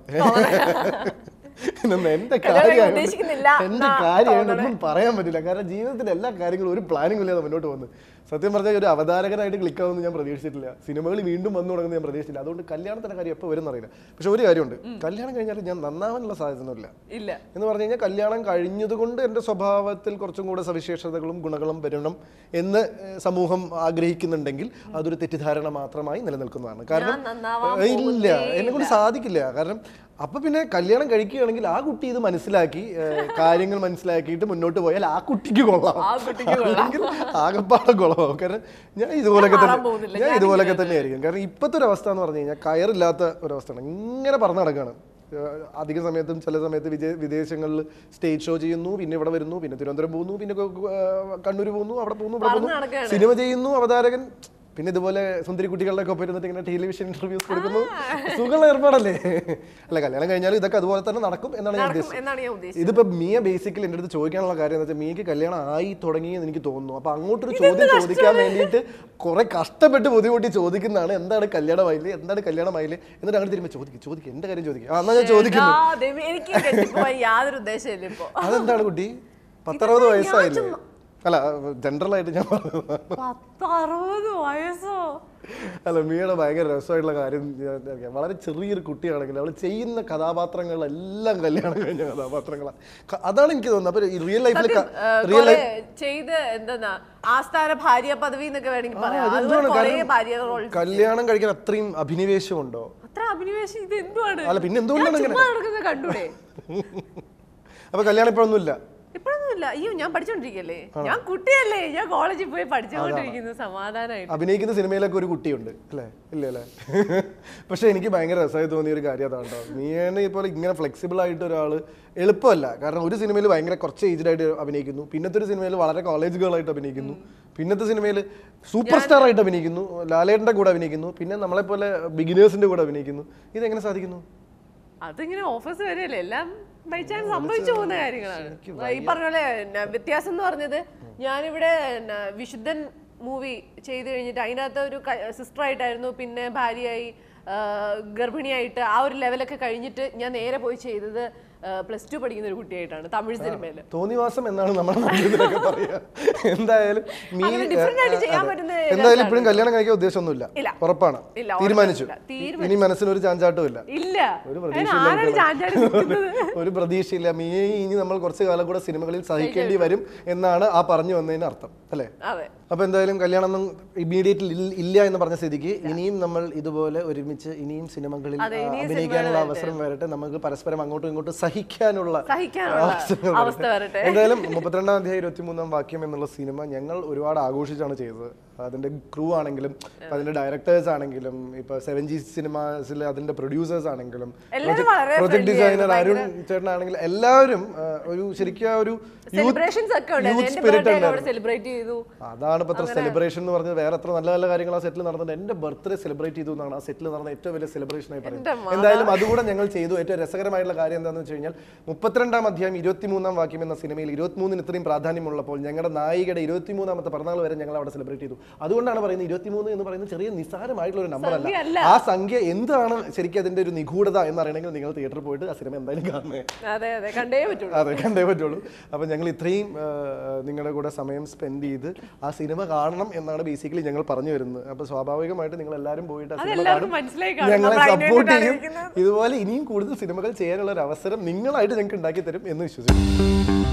ഇതൊന്നും എന്റെ കല്യാണം കഴിക്കാൻ കാര്യമാണ് ഉദ്ദേശിക്കുന്നില്ല എന്റെ എന്നാ കാര്യമാണ് ഒന്നും പറയാൻ പറ്റില്ല കാരണം ജീവിതത്തിന്റെ എല്ലാ കാര്യങ്ങളും ഒരു പ്ലാനിംഗ് ഇല്ലാതെ മുന്നോട്ട് വന്നു സത്യം പറഞ്ഞാൽ ഒരു അവതാരകനായിട്ട് ക്ലിക്ക് ആവുമെന്ന് ഞാൻ പ്രതീക്ഷിച്ചിട്ടില്ല സിനിമകൾ വീണ്ടും വന്നു തുടങ്ങുന്നത് ഞാൻ പ്രതീക്ഷിച്ചില്ല അതുകൊണ്ട് കല്യാണത്തിന്റെ കാര്യം എപ്പോൾ വരും അറിയില്ല പക്ഷെ ഒരു കാര്യമുണ്ട് കല്യാണം കഴിഞ്ഞാൽ ഞാൻ നന്നാവാനുള്ള സാധ്യതയൊന്നുമില്ല ഇല്ല എന്ന് പറഞ്ഞു കഴിഞ്ഞാൽ കല്യാണം കഴിഞ്ഞതുകൊണ്ട് എൻ്റെ സ്വഭാവത്തിൽ കുറച്ചും കൂടെ സവിശേഷതകളും ഗുണങ്ങളും വരണം എന്ന് ഏഹ്, സമൂഹം ആഗ്രഹിക്കുന്നുണ്ടെങ്കിൽ അതൊരു തെറ്റിദ്ധാരണ മാത്രമായി നിലനിൽക്കുന്നതാണ് കാരണം നന്നാവാൻ ഏഹ്, ഇല്ല എന്നെ കൊണ്ട് സാധിക്കില്ല കാരണം അപ്പൊ പിന്നെ കല്യാണം കഴിക്കുകയാണെങ്കിൽ ആ കുട്ടി ഇത് മനസ്സിലാക്കി ഏഹ്, കാര്യങ്ങൾ മനസ്സിലാക്കിയിട്ട് മുന്നോട്ട് പോയാൽ ആ കുട്ടിക്ക് കൊള്ളാം ആ കുട്ടിക്ക് കൊള്ളാം. അല്ലെങ്കിൽ ആകപ്പാടെ കൊള്ളാവും കാരണം ഞാൻ ഇതുപോലൊക്കെ മാറാൻ തന്നെ പോകുന്നില്ല. ഞാൻ ഞാൻ ഇതുപോലൊക്കെ തന്നെ ആയിരിക്കും കാരണം ഇപ്പോഴത്തെ ഒരു അവസ്ഥ എന്ന് പറഞ്ഞു കഴിഞ്ഞാൽ കയറില്ലാത്ത ഒരവസ്ഥയാണ് ഇങ്ങനെ പറന്ന് നടക്കുകയാണ് ഏഹ് അധിക സമയത്തും ചില സമയത്ത് വിജയ വിദേശങ്ങളിൽ സ്റ്റേജ് ഷോ ചെയ്യുന്നു പിന്നെ ഇവിടെ വരുന്നു പിന്നെ തിരുവനന്തപുരം പോകുന്നു പിന്നെ കണ്ണൂർ പോകുന്നു അവിടെ പോകുന്നു ഇവിടെ പറന്ന് പോകുന്നു നടക്കുകയാണ്. സിനിമ ചെയ്യുന്നു അവതാരകൻ പിന്നെ ഇതുപോലെ സുന്ദരി കുട്ടികളുടെ ഒക്കെ ഒപ്പം ഇരുന്നിട്ട് ഇങ്ങനെ ടെലിവിഷൻ ഇന്റർവ്യൂസ് കൊടുക്കുന്നു സുഖമുള്ള ഏർപ്പാടല്ലേ അല്ല കല്യാണം കഴിഞ്ഞാൽ ഇതൊക്കെ അതുപോലെ തന്നെ നടക്കും എന്നാണ് ഞാൻ നടക്കും ഉദ്ദേശിച്ചത് എന്നാണ് ഞാൻ ഉദ്ദേശിച്ചത് ഇതിപ്പോ മിയ ബേസിക്കലി എൻ്റെ അടുത്ത് ചോദിക്കാനുള്ള കാര്യം എന്ന് വെച്ചാൽ മിയക്ക് കല്യാണം ആയി തുടങ്ങിയെന്ന് എനിക്ക് തോന്നുന്നു അപ്പൊ അങ്ങോട്ടൊരു ചോദ്യം ചോദിക്കാൻ വേണ്ടിയിട്ട് കുറെ കഷ്ടപ്പെട്ട് ബുദ്ധിമുട്ടി ചോദിക്കുന്നതാണ് എന്താണ് കല്യാണമായില്ലേ എന്താണ് കല്യാണമായില്ലേ എന്നിട്ട് അങ്ങനെ തിരുമ്പോ ചോദിക്കും ചോദിക്കും എന്റെ കാര്യം ചോദിക്കും ആ, എന്നാ ഞാൻ ചോദിക്കുന്നു ആ, ദൈവമേ, എനിക്ക് കെട്ടിപ്പോവാൻ യാതൊരു ഉദ്ദേശമില്ല ഇപ്പൊ അതെന്താണ് കുട്ടി പത്തറുപത് വയസ്സായില്ലേ അല്ല ജനറൽ ആയിട്ട് ഞാൻ പറഞ്ഞതാണ് പത്ത് അറുപത് വയസ്സോ അല്ല മിയയുടെ ഭയങ്കര രസമായിട്ടുള്ള കാര്യം ഞാൻ അറിയാം. വളരെ ചെറിയൊരു കുട്ടിയാണെങ്കിൽ അവൾ ചെയ്യുന്ന കഥാപാത്രങ്ങളെല്ലാം കല്യാണം കഴിഞ്ഞ കഥാപാത്രങ്ങളാണ് ക- അതാണ് എനിക്ക് തോന്നുന്നത് അപ്പൊ റിയൽ ലൈഫിൽ റിയൽ കൊറേ ചെയ്ത് എന്താ ആസ്ഥാന ഭാര്യ പദവി എന്നൊക്കെ വേണമെങ്കിൽ പറയാം അതുപോലെ കൊറേ ഭാര്യ റോൾ കല്യാണം കഴിക്കാൻ അത്രയും അഭിനിവേശമുണ്ടോ അത്ര അഭിനിവേശം ഇത് എന്തുവാണ് അല്ല പിന്നെ എന്തുകൊണ്ടാണ് ഞാൻ ഇങ്ങനെ ചുമ്മാ നടക്കുന്നത് കണ്ടൂടെ അപ്പൊ കല്യാണം ഇപ്പോഴൊന്നുമില്ല ഇപ്പോഴൊന്നും കുഴപ്പമൊന്നുമില്ല അയ്യോ ഞാൻ പഠിച്ചോണ്ടിരിക്കല്ലേ ഞാൻ കുട്ടിയല്ലേ ഞാൻ കോളേജിൽ പോയി പഠിച്ചുകൊണ്ടിരിക്കുന്നു സമാധാനമായിട്ട് അഭിനയിക്കുന്ന സിനിമയിലൊക്കെ ഒരു കുട്ടിയുണ്ട് അല്ലേ ഇല്ല അല്ലേ പക്ഷെ എനിക്ക് ഭയങ്കര രസമായി തോന്നിയ ഒരു കാര്യം അതാണ് കേട്ടോ നീയാണ് പോലെ ഇങ്ങനെ ഫ്ലെക്സിബിൾ ആയിട്ട് ഒരാൾ എളുപ്പമല്ല കാരണം ഒരു സിനിമയിൽ ഭയങ്കര കുറച്ച് ഏജ്ഡ് ആയിട്ട് അഭിനയിക്കുന്നു പിന്നത്തെ ഒരു സിനിമയിൽ വളരെ കോളേജ് ഗേൾ ആയിട്ട് അഭിനയിക്കുന്നു പിന്നത്തെ സിനിമയിൽ സൂപ്പർ സ്റ്റാർ ആയിട്ട് അഭിനയിക്കുന്നു ലാലേട്ടൻ്റെ കൂടെ അഭിനയിക്കുന്നു പിന്നെ നമ്മളെപ്പോലെ ബിഗിനേഴ്സിന്റെ കൂടെ അഭിനയിക്കുന്നു ഇതെങ്ങനെ സാധിക്കുന്നു അതിങ്ങനെ ഓഫീസ് വരെയല്ലേ എല്ലാം ബൈ ചാൻസ് സംഭവിച്ചു പോകുന്ന കാര്യങ്ങളാണ് ഈ പറഞ്ഞ പോലെ ന, വ്യത്യാസം എന്ന് പറഞ്ഞത് ഞാനിവിടെ ന, വിശുദ്ധൻ മൂവി ചെയ്ത് കഴിഞ്ഞിട്ട് അതിനകത്ത് ഒരു സിസ്റ്റർ ആയിട്ടായിരുന്നു പിന്നെ ഭാര്യയായി ആ, ഗർഭിണിയായിട്ട് ആ ഒരു ലെവലൊക്കെ കഴിഞ്ഞിട്ട് ഞാൻ നേരെ പോയി ചെയ്തത് പ്ലസ് ടു പഠിക്കുന്ന ഒരു കുട്ടിയായിട്ടാണ് തമിഴ് സിനിമയിൽ തോന്നിവാസം എന്നാണ് നമ്മുടെ നാട്ടിലൊക്കെ പറയുക എന്തായാലും മീ അങ്ങനെ different ആയിട്ട് ചെയ്യാൻ അതെ. പറ്റുന്ന എന്തായാലും ഇപ്പോഴും കല്യാണം കഴിക്കാൻ ഉദ്ദേശമൊന്നുമില്ല ഇല്ല. ഉറപ്പാണ് ഇല്ല, തീരുമാനിച്ചു ഉറപ്പായില്ല. ഇനി മനസ്സിന് ഒരു ചാഞ്ചാട്ടവും ഇല്ല ഇല്ല ഒരു അതിന് പ്രതീക്ഷയില്ല ആരാണ് ചാഞ്ചാടി നിൽക്കുന്നത് ഒരു പ്രതീക്ഷയില്ല മീ ഇനി നമ്മൾ കുറച്ച് കാലം കൂടെ സിനിമകളിൽ സഹിക്കേണ്ടി വരും എന്നാണ് ആ പറഞ്ഞു വന്നതിന് അർത്ഥം അല്ലേ അതെ അപ്പൊ എന്തായാലും കല്യാണം ഒന്നും ഇമ്മീഡിയറ്റ് ഇല്ല എന്ന് പറഞ്ഞ സ്ഥിതിക്ക് ഇനിയും നമ്മൾ ഇതുപോലെ ഒരുമിച്ച് ഇനിയും സിനിമകളിൽ അതെ, ആ, ഇനിയും അഭിനയിക്കാനുള്ള അവസരം വരട്ടെ നമുക്ക് പരസ്പരം അങ്ങോട്ടും ഇങ്ങോട്ടും സഹിക്കാനുള്ള സഹിക്കാനുള്ള അവസരം അവസ്ഥ വരട്ടെ എന്തായാലും മുപ്പത്തിരണ്ടാം അധ്യായം ഇരുപത്തിമൂന്നാം വാക്യം എന്നുള്ള സിനിമ ഞങ്ങൾ ഒരുപാട് ആഘോഷിച്ചാണ് ചെയ്തത് അതിന്റെ ക്രൂ ആണെങ്കിലും അതിന്റെ ഡയറക്ടേഴ്സ് ആണെങ്കിലും ഇപ്പൊ സെവൻ ജി സിനിമാസിൽ അതിന്റെ പ്രൊഡ്യൂസേഴ്സ് ആണെങ്കിലും എല്ലാവരും വളരെ പ്രൊജക്ട് friendly ഡിസൈനർ അരുൺ ചേട്ടനാണെങ്കിലും എല്ലാവരും ആ, ഒരു ശരിക്കും ആ ഒരു സെലിബ്രേഷൻസ് ഒക്കെ ഉണ്ട് യൂത്ത് എന്റെ സ്പിരിറ്റ് ബർത്ത്ഡേ അവിടെ സെലിബ്രേറ്റ് ചെയ്തു അതാണ് ഇപ്പൊ ഇത്ര സെലിബ്രേഷൻ എന്ന് പറഞ്ഞത് വേറെ എത്ര നല്ല നല്ല കാര്യങ്ങൾ ആ സെറ്റിൽ നടന്നത് എന്റെ ബർത്ത്ഡേ സെലിബ്രേറ്റ് ചെയ്തു എന്നാണ് ആ സെറ്റിൽ നടന്ന ഏറ്റവും വലിയ സെലിബ്രേഷൻ ആയി പറയുന്നത് എന്തായാലും അതുകൂടെ ഞങ്ങൾ ചെയ്തു ഏറ്റവും രസകരമായിട്ടുള്ള കാര്യം എന്താണെന്ന് വെച്ച് കഴിഞ്ഞാൽ മുപ്പത്തിരണ്ടാം അധ്യായം ഇരുപത്തിമൂന്നാം വാക്യം എന്ന സിനിമയിൽ ഇരുപത്തിമൂന്നിന് ഇത്രയും പ്രാധാന്യമുള്ളപ്പോൾ ഞങ്ങളുടെ നായികയുടെ ഇരുപത്തിമൂന്നാമത്തെ പിറന്നാൾ വരെ ഞങ്ങൾ അവിടെ സെലിബ്രേറ്റ് ചെയ്തു അതുകൊണ്ടാണ് പറയുന്നത് ഇരുപത്തിമൂന്ന് എന്ന് പറയുന്നത് ചെറിയ നിസ്സാരമായിട്ടുള്ള ഒരു നമ്പർ സംഖ്യ അല്ല ആ സംഖ്യ എന്താണ് ശരിക്കും അതിന്റെ ഒരു നിഗൂഢത എന്നറിയണമെങ്കിൽ നിങ്ങൾ തിയേറ്ററിൽ പോയിട്ട് ആ സിനിമ എന്തായാലും കാണുന്നത് അതെ അതെ കണ്ടേ പറ്റുള്ളൂ അതെ കണ്ടേ പറ്റുള്ളൂ അപ്പം ഞങ്ങൾ ഇത്രയും ആ, നിങ്ങളുടെ കൂടെ സമയം സ്പെൻഡ് ചെയ്ത് ആ സിനിമ കാണണം എന്നാണ് ബേസിക്കലി ഞങ്ങൾ പറഞ്ഞു വരുന്നത് അപ്പോൾ സ്വാഭാവികമായിട്ട് നിങ്ങൾ എല്ലാവരും പോയിട്ട് ആ സിനിമ അതെല്ലാവർക്കും കാണും മനസ്സിലായി കാണും. ഞങ്ങളെ നമ്മൾ അതിന് സപ്പോർട്ട് വേണ്ടിയിട്ടാണ് ചെയ്യും ഇതുപോലെ ഇനിയും കൂടുതൽ സിനിമകൾ ചെയ്യാനുള്ള ഒരു അവസരം നിങ്ങളായിട്ട് ഞങ്ങൾക്ക് ഉണ്ടാക്കി തരും എന്ന് വിശ്വസിക്കുന്നു